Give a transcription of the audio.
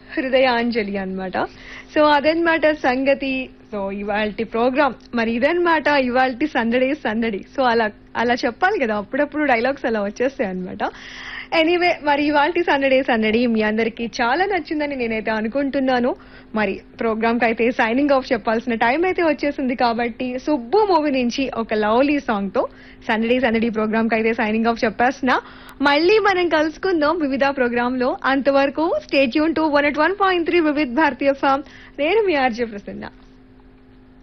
హృదయాంజలి అన్నమాట సో అదనమాట సంగతి సో ఇవాల్టి ప్రోగ్రామ్ మరి ఇదన్నమాట ఇవాల్టి సందడి సందడి సో అలా అలా చెప్పాలి కదా అప్పుడప్పుడు డైలాగ్స్ అలా వచ్చేస్తాయి అన్నమాట ఎనీవే మరి ఇవాల్టి సందడి సందడి మీ అందరికీ చాలా నచ్చిందని నేనైతే అనుకుంటున్నాను మరి ప్రోగ్రామ్ కి అయితే సైనింగ్ ఆఫ్ చెప్పాల్సిన టైం అయితే వచ్చేసింది కాబట్టి సుబ్బు మూవీ నుంచి ఒక లవ్లీ సాంగ్ తో సందడి సందడి ప్రోగ్రామ్ కి అయితే సైనింగ్ ఆఫ్ చెప్పేస్తున్నా మళ్ళీ మనం కలుసుకుందాం వివిధ ప్రోగ్రామ్ లో అంతవరకు stay tuned to one eight one point three Vividh Bharati FM నేను మీ ఆర్జే ప్రసన్న